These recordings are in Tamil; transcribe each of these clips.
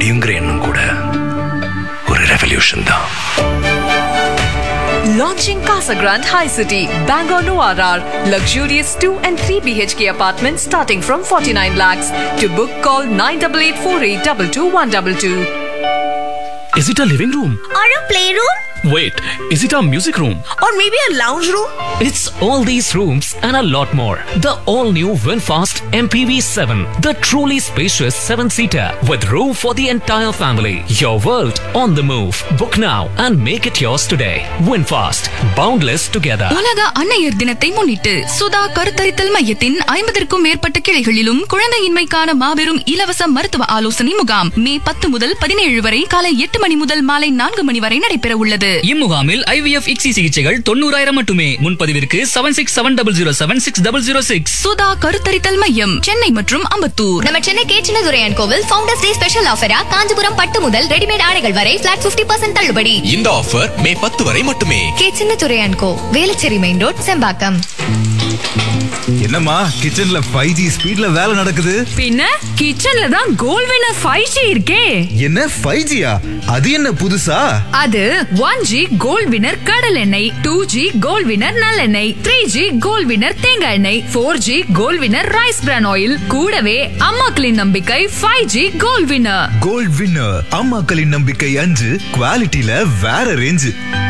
முடியுங்கிற எண்ணம் கூட ஒரு ரெவல்யூஷன் தான் Launching Casa Grande High City, Bangalore Noir. Luxurious 2 and 3 BHK apartments starting from 49 lakhs. To book, call 9884822122. Is it a living room? Or a playroom? Wait, is it a music room? Or maybe a lounge room? It's all these rooms and a lot more. The all new Winfast MPV 7, the truly spacious 7 seater with room for the entire family. Your world on the move. Book now and make it yours today. Winfast, boundless together. உலக அன்னையர் தினத்தை முன்னிட்டு சுதா கருத்தரித்தல் மையத்தின் ஐம்பதற்கும் மேற்பட்ட கிளைகளிலும் குழந்தையின்மைக்கான மாபெரும் இலவச மருத்துவ ஆலோசனை முகாம் மே பத்து முதல் பதினேழு வரை காலை எட்டு மணி முதல் மாலை நான்கு மணி வரை நடைபெற உள்ளது இம்முகாமில் ஐவிஎஃப் இக்ஸி சிகிச்சைகள் தொண்ணூறாயிரம் மட்டுமே முன்பதிவிற்கு seven six seven double zero seven six double zero six Sudha கருத்தரித்தல் மையம் சென்னை மற்றும் அம்பத்தூர் நம்ம சென்னை கேச்சினதுரையன் கோவில் ஃபவுண்டர்ஸ் டே ஸ்பெஷல் ஆஃபரா காஞ்சிபுரம் பட்டு முதல் ரெடிமேட் ஆடைகள் வரை பிளாட் 50% பர்சன்ட் தள்ளுபடி இந்த ஆஃபர் மே பத்து வரை மட்டுமே கேச்சினதுரையன் கோ வேலச்சேரி மெயின் ரோட் செம்பாக்கம் என்னம்மா கிச்சன்ல ஃபைவ் ஜி ஸ்பீட்ல வேலை நடக்குது பின்ன கிச்சன்ல தான் கோல் வினர் ஃபைவ் ஜி இருக்கே என்ன ஃபைவ் ஜியா அது என்ன புதுசா அது ஒன் ஜி கோல்ட் வினர் கடல் எண்ணெய் டூ ஜி கோல்ட் வினர் நல்லெண்ணெய் த்ரீ ஜி கோல்ட் வினர் தேங்காய் எண்ணெய் four G gold winner rice bran oil கூடவே அம்மாக்களின் நம்பிக்கை five G gold winner gold winner அம்மாக்களின் நம்பிக்கை அஞ்சு குவாலிட்டியில வேற ரேஞ்சு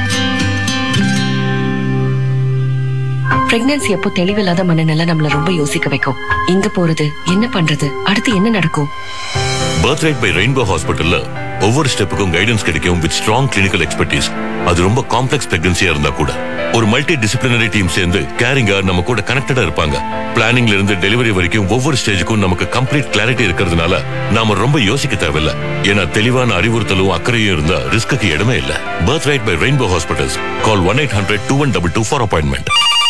பிரெக்னன்சி அப்போ தெளிவில்லாத மனநிலை நம்மள ரொம்ப யோசிக்க வைக்கும் எங்க போறது என்ன பண்றது அடுத்து என்ன நடக்கும் பர்த் ரைட் பை ரெயின்போ ஹாஸ்பிட்டல்ல ஒவ்வொரு ஸ்டெப்புக்கும் கைடன்ஸ் கிடைக்கும் வித் ஸ்ட்ராங் கிளினிக்கல் எக்ஸ்பர்டீஸ் அது ரொம்ப காம்ப்ளெக்ஸ் பிரெக்னன்சியா இருந்தா கூட ஒரு மல்டி டிசிப்ளினரி டீம் சேர்ந்து கேரிங்கா நம்ம கூட கனெக்டடா இருப்பாங்க பிளானிங்ல இருந்து டெலிவரி வரைக்கும் ஒவ்வொரு ஸ்டேஜுக்கும் நமக்கு கம்ப்ளீட் கிளாரிட்டி இருக்கிறதுனால நாம ரொம்ப யோசிக்க தேவையில்ல ஏன்னா தெளிவான அறிவுறுத்தலும் அக்கறையும் இருந்தா ரிஸ்க்கு இடமே இல்ல birth right by rainbow hospitals call one eight hundred two one double two for appointment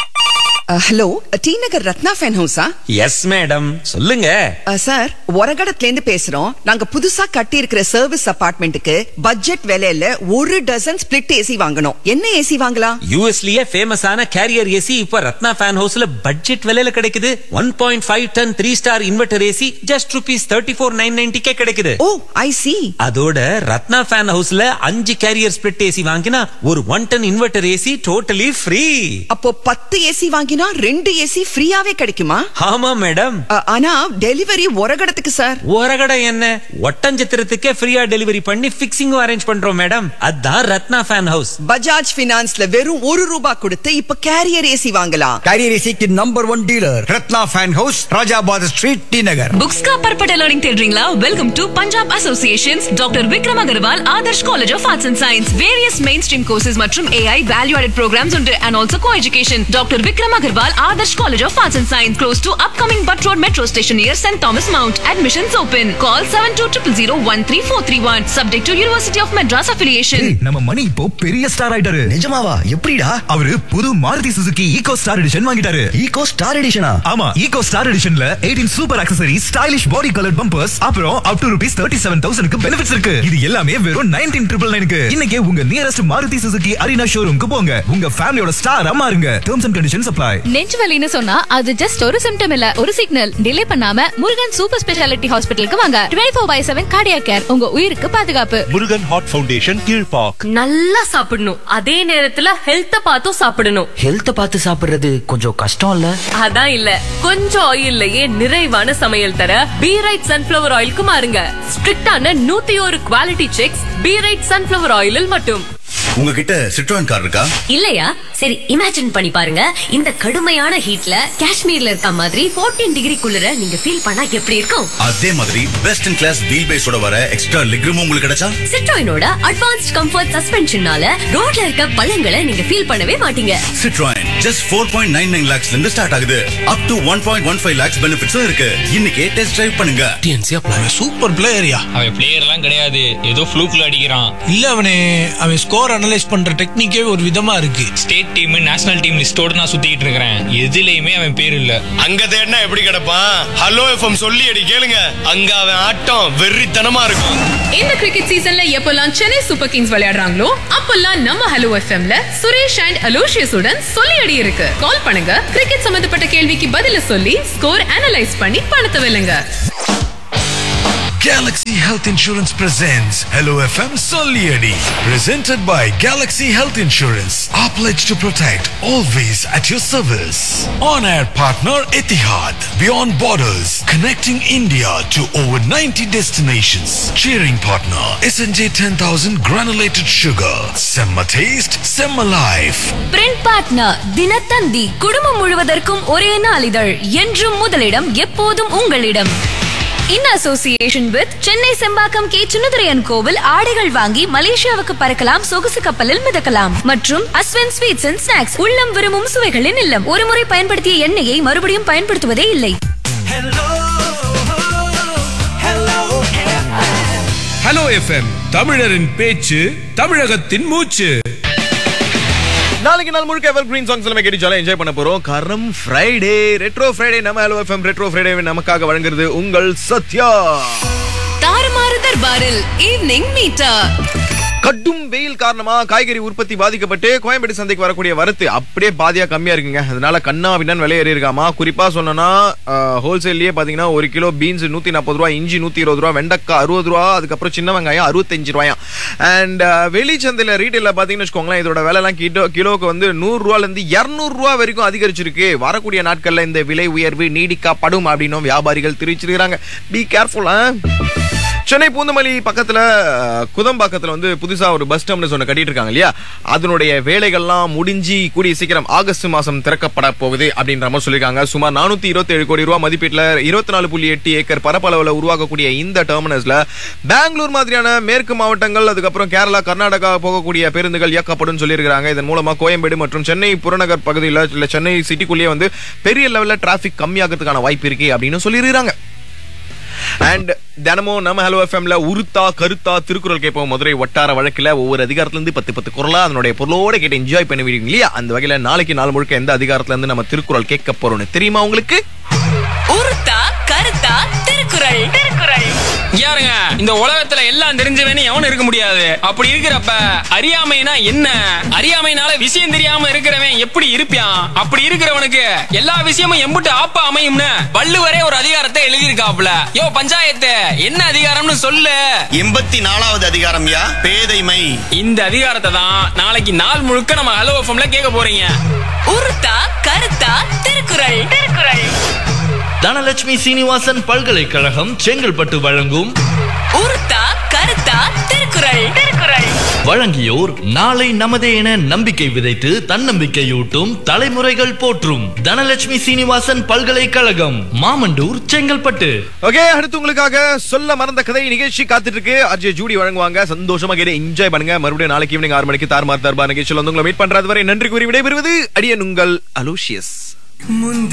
hello T Nagar Ratna fan ஹவுஸா எஸ் மேடம் சொல்லுங்க சார் ஒரகடத்துல இருந்து பேசுறோம் நாங்க புதுசா கட்டி இருக்கிற சர்வீஸ் அபார்ட்மெண்ட்டுக்கு பட்ஜெட் விலையில ஒரு டசன் ஸ்பிளிட் ஏசி வாங்கணும் என்ன ஏசி வாங்கலாம் யூஎஸ்லயே ஃபேமஸான கேரியர் ஏசி இப்ப ரத்னா ஃபேன் ஹவுஸ்ல பட்ஜெட் விலையில கிடைக்குது one point five ton three star inverter AC just rupees thirty four nine நைன்டிக்கே கிடைக்குது ஓ ஐ சி அதோட ரத்னா ஃபேன் ஹவுஸ்ல அஞ்சு கேரியர் ஸ்பிளிட் ஏசி வாங்கினா ஒரு one ton inverter AC totally free அப்போ பத்து ஏசி வாங்கினா ரெண்டு ஏசி ஃப்ரீயாவே கிடைக்குமா ஆமா மேடம் அ, ஆனா டெலிவரி ஒரகடத்துக்கு சார் ஒரகடை என்ன ஒட்டஞ்சத்திரத்துக்கே ஃப்ரீயா டெலிவரி பண்ணி பிக்சிங்கும் அரேஞ்ச் பண்றோம் மேடம் அதான் ரத்னா ஃபேன் ஹவுஸ் பஜாஜ் பினான்ஸ்ல வெறும் ஒரு ரூபாய் கொடுத்து இப்ப கேரியர் ஏசி வாங்கலாம் कैरियर एसी की number one dealer Ratna fan house Rajabad street T Nagar books का பர்பட்ட லேர்னிங் தேடுறீங்களா welcome to Punjab associations doctor Vikram Agarwal Adarsh college of arts and science various mainstream courses மற்றும் ஏஐ வேல்யூ ஆடட் ப்ரோக்ராம்ஸ் உண்டு and also co education doctor Vikram Agarwal Adarsh college of arts and science close to upcoming Butt road metro station near saint Thomas mount admissions open call seven two triple zero one three four three one subject to university of Madras affiliation நம்ம மணி இப்போ பெரிய ஸ்டார் ஆயிட்டாரு நிஜமாவா எப்படிடா அவரு புது Maruti Suzuki Eeco star edition வாங்கிட்டாரு ஈகோ ஸ்டார் எடிஷனா ஆமா ஈகோ ஸ்டார் எடிஷன்ல 18 super accessory stylish body colour bumpers அப்புறம் up to rupees thirty seven தௌசண்ட்க்கு பெனிஃபிட்ஸ் இருக்கு இது எல்லாமே வெறும் நைன்டீன் ட்ரிபிள் நைனுக்கு இன்னைக்கே உங்க நியரஸ்ட் மாருதி சுசுகி அரினா ஷோரூம்க்கு போங்க உங்க ஃபேமிலியோட ஸ்டார் மாறுங்க டேர்ம்ஸ் அண்ட் கண்டிஷன்ஸ் அப்ளை நெஞ்சு வலின்னு சொன்னா அது ஜஸ்ட் ஒரு சிம்டம் இல்ல ஒரு சிக்னல் டிலே பண்ணாம முருகன் சூப்பர் ஸ்பெஷாலிட்டி ஹாஸ்பிட்டலுக்கு வாங்க twenty four by seven Cardia care உங்க உயிருக்கு பாதுகாப்பு முருகன் ஹார்ட் ஃபவுண்டேஷன் கீழ்பாக் நல்லா சாப்பிடணும் அதே நேரத்துல ஹெல்த்த பார்த்தும் சாப்பிடணும் ஹெல்த்த பார்த்து சாப்பிடுறது கொஞ்சம் கஷ்டம் இல்ல அதான் இல்ல கொஞ்சம் ஆயில்லயே நிறைவான சமையல் தர பி ரைட் சன்ஃபிளவர் ஆயிலுக்கு மாறுங்க ஸ்ட்ரிக்டான நூத்தி ஒரு quality checks be right sunflower ஆயிலில் மட்டும் உங்ககிட்ட சிட்ரான் கார் இருக்கா இல்லையா சரி இமேஜின் பண்ணி பாருங்க இந்த கடுமையான ஹீட்ல காஷ்மீர்ல இருக்க மாதிரி 14 டிகிரி குளிர நீங்க ஃபீல் பண்ணா எப்படி இருக்கும் அதே மாதிரி பெஸ்ட் இன் கிளாஸ் வீல் பேஸோட வர எக்ஸ்ட்ரா லெக்ரூம் உங்களுக்கு கிடைச்சா சிட்ராயினோட அட்வான்ஸ்ட் கம்ஃபர்ட் சஸ்பென்ஷனால ரோட்ல இருக்க பள்ளங்களை நீங்க ஃபீல் பண்ணவே மாட்டீங்க Citroen just four point nine nine லேக்ஸ்ல இருந்து ஸ்டார்ட் ஆகுது up to one point one five lakhs பெனிஃபிட்ஸும் இருக்கு இன்னைக்கே டெஸ்ட் டிரைவ் பண்ணுங்க சூப்பர் பிளேயரியா அவன் பிளேயர் எல்லாம் கிடையாது ஏதோ ஃப்ளூக்ல அடிக்கிறான் இல்ல அவனே அவன் ஸ்கோர் அனலைஸ் பண்ற டெக்னிக்கே ஒரு விதமா இருக்கு ஸ்டேட் டீம் நேஷனல் டீம் லிஸ்டோட நான் சுத்திட்டு இருக்கிறேன் எதுலயுமே அவன் பேர் இல்ல அங்க தேடினா எப்படி கிடப்பான் ஹலோ எஃப்எம் சொல்லி அடி கேளுங்க அங்க அவன் ஆட்டம் வெறித்தனமா இருக்கும் இந்த கிரிக்கெட் சீசன்ல எப்பெல்லாம் சென்னை சூப்பர் கிங்ஸ் விளையாடுறாங்களோ அப்பெல்லாம் நம்ம ஹலோ எஃப்எம்ல சுரேஷ் அண்ட் அலோஷியஸ் உடன் சொல்லி அடி இருக்கு கால் பண்ணுங்க கிரிக்கெட் சம்பந்தப்பட்ட கேள்விக்கு பதில சொல்லி ஸ்கோர் அனலைஸ் பண்ணி பணத்தை வெல்லுங்க Galaxy Health Insurance presents Hello FM Solieri. Presented by Galaxy Health Insurance. Our pledge to protect, always at your service. On air partner Etihad. Beyond borders, connecting India to over 90 destinations. Cheering partner SNJ 10000 granulated sugar. Semma taste, Semma life. Print partner Dinathanthi குடும்பம் முழுவதற்கும் ஒரே நாளிதழ் என்றும் முதலிடம் எப்போதும் உங்களிடம் in association with Chennai Sembakkam K சுனதுரையன் கோவில் ஆடைகள் வாங்கி மலேசியாவுக்கு பறக்கலாம் சொகுசு கப்பலில் மிதக்கலாம் மற்றும் அஸ்வன் ஸ்வீட்ஸ் அண்ட் ஸ்நாக்ஸ் உள்ளம் விரும்பும் சுவைகளின் இல்லம் ஒருமுறை பயன்படுத்திய எண்ணெயை மறுபடியும் பயன்படுத்துவதே இல்லை ஹலோ எஃப்எம் தமிழரின் பேச்சு தமிழகத்தின் மூச்சு நாளைக்கு நாள் முழுக்க எவர் கிரீன் சாங்ஸ் எல்லாமே கேட்டு ஜாலியாக என்ஜாய் பண்ண போறோம் காரணம் ஃப்ரைடே ரெட்ரோ ஃப்ரைடே நம்ம ஹலோ எஃப்எம் ரெட்ரோ ஃப்ரைடே நமக்காக வழங்குறது உங்கள் சத்யா தாறுமாறு தர்பாரில் ஈவினிங் மீட்டா கடும் வெயில் காரணமா காய்கறி உற்பத்தி பாதிக்கப்பட்டு கோயம்பேடு சந்தைக்கு வரக்கூடிய வரத்து அப்படியே பாதியா கம்மியா இருக்குங்க அதனால கண்ணா அப்படின்னு விலை ஏறி இருக்காமா குறிப்பா சொன்னா ஹோல்சேல்லயே பாத்தீங்கன்னா ஒரு கிலோ பீன்ஸ் நூத்தி நாற்பது ரூபா இஞ்சி நூத்தி இருபது ரூபா வெண்டக்காய் அறுபது ரூபா அதுக்கப்புறம் சின்ன வெங்காயம் அறுபத்தஞ்சு ரூபாயா அண்ட் வெளி சந்தையில ரீட்டைல பாத்தீங்கன்னு வச்சுக்கோங்களேன் இதோட விலை எல்லாம் கிலோ கிலோக்கு வந்து நூறு ரூபால இருந்து இருநூறு ரூபா வரைக்கும் அதிகரிச்சிருக்கு வரக்கூடிய நாட்கள்ல இந்த விலை உயர்வு நீடிக்கப்படும் அப்படின்னும் வியாபாரிகள் தெரிவிச்சிருக்காங்க பி கேர்ஃபுல் சென்னை பூந்தமல்லி பக்கத்துல அஹ், குதம்பாக்கத்துல வந்து புதுசா ஒரு பஸ் டெர்மினஸ் ஒன்று கட்டிட்டு இருக்காங்க இல்லையா அதனுடைய வேலைகள்லாம் முடிஞ்சு கூடிய சீக்கிரம் ஆகஸ்ட் மாசம் திறக்கப்பட போகுது அப்படின்ற மாதிரி சொல்லியிருக்காங்க சுமார் நானூத்தி இருபத்தி ஏழு கோடி ரூபாய் மதிப்பீட்டுல இருபத்தி நாலு புள்ளி எட்டு ஏக்கர் பரப்பளவுல உருவாக்கக்கூடிய இந்த டெர்மினஸ்ல பெங்களூர் மாதிரியான மேற்கு மாவட்டங்கள் அதுக்கப்புறம் கேரளா கர்நாடகா போகக்கூடிய பேருந்துகள் இயக்கப்படும் சொல்லியிருக்காங்க இதன் மூலமா கோயம்பேடு மற்றும் சென்னை புறநகர் பகுதியில் இல்ல சென்னை சிட்டிக்குள்ளேயே வந்து பெரிய லெவல்ல டிராபிக் கம்மியாகிறதுக்கான வாய்ப்பு இருக்கு அப்படின்னு சொல்லியிருக்காங்க அண்ட் தினமும் நம்ம ஹலோ எஃப்எம்ல உருத்தா கருத்தா திருக்குறள் கேட்போம் மதுரை வட்டார வழக்குல ஒவ்வொரு அதிகாரத்துல இருந்து பத்து பத்து குரலா அதனுடைய பொருளோட கேட்டு என்ஜாய் பண்ணுவீங்க இல்லையா அந்த வகையில நாளைக்கு நாள் முழுக்க எந்த அதிகாரத்துல இருந்து நம்ம திருக்குறள் கேட்க போறோம்னு தெரியுமா உங்களுக்கு உருத்தா கருத்தா திருக்குறள் திருக்குறள் யாருங்க இந்த உலகத்துல எல்லாம் தெரிஞ்சவனே எவனும் இருக்க முடியாது அப்படி இருக்கிறப்ப அறியாமைனா என்ன அறியாமைனால விஷயம் தெரியாம இருக்கிறவன் எப்படி இருப்பான் அப்படி இருக்கிறவனுக்கு எல்லா விஷயமும் எம்புட்டு ஆப்பா அமையும்னு வள்ளுவரே ஒரு அதிகாரத்தை எழுதியிருக்காப்ல யோ பஞ்சாயத்து என்ன அதிகாரம்னு சொல்லு எண்பத்தி நாலாவது அதிகாரம் யா பேதைமை இந்த அதிகாரத்தை தான் நாளைக்கு நாள் முழுக்க நம்ம ஹலோ எஃப்எம்ல கேட்க போறீங்க உருத்தா கருத்தா திருக்குறள் திருக்குறள் தனலட்சுமி சீனிவாசன் பல்கலைக்கழகம் செங்கல்பட்டு வழங்கும் உருத்தா கருத்தா திருக்குறள் திருக்குறள் வழங்கியோர் நாளை நமதே என நம்பிக்கை விதைத்து தன்னம்பிக்கையூட்டும் தலைமுறைகள் போற்றும் தனலட்சுமி சீனிவாசன் பல்கலைக்கழகம் மாமண்டூர் செங்கல்பட்டு ஓகே அடுத்து உங்களுக்காக சொல்ல மறந்த கதை நிகழ்ச்சி காத்துட்டு இருக்கு அஜய் ஜூடி வழங்குவாங்க சந்தோஷமா கேட்டு என்ஜாய் பண்ணுங்க மறுபடியும் நாளைக்கு ஈவினிங் ஆறு மணிக்கு தார்மார் தர்பார் நிகழ்ச்சியில் வந்து உங்களை மீட் பண்றது வரை நன்றி கூறி விடைபெறுவது அடியன் உங்கள் அலோசியஸ் முந்தி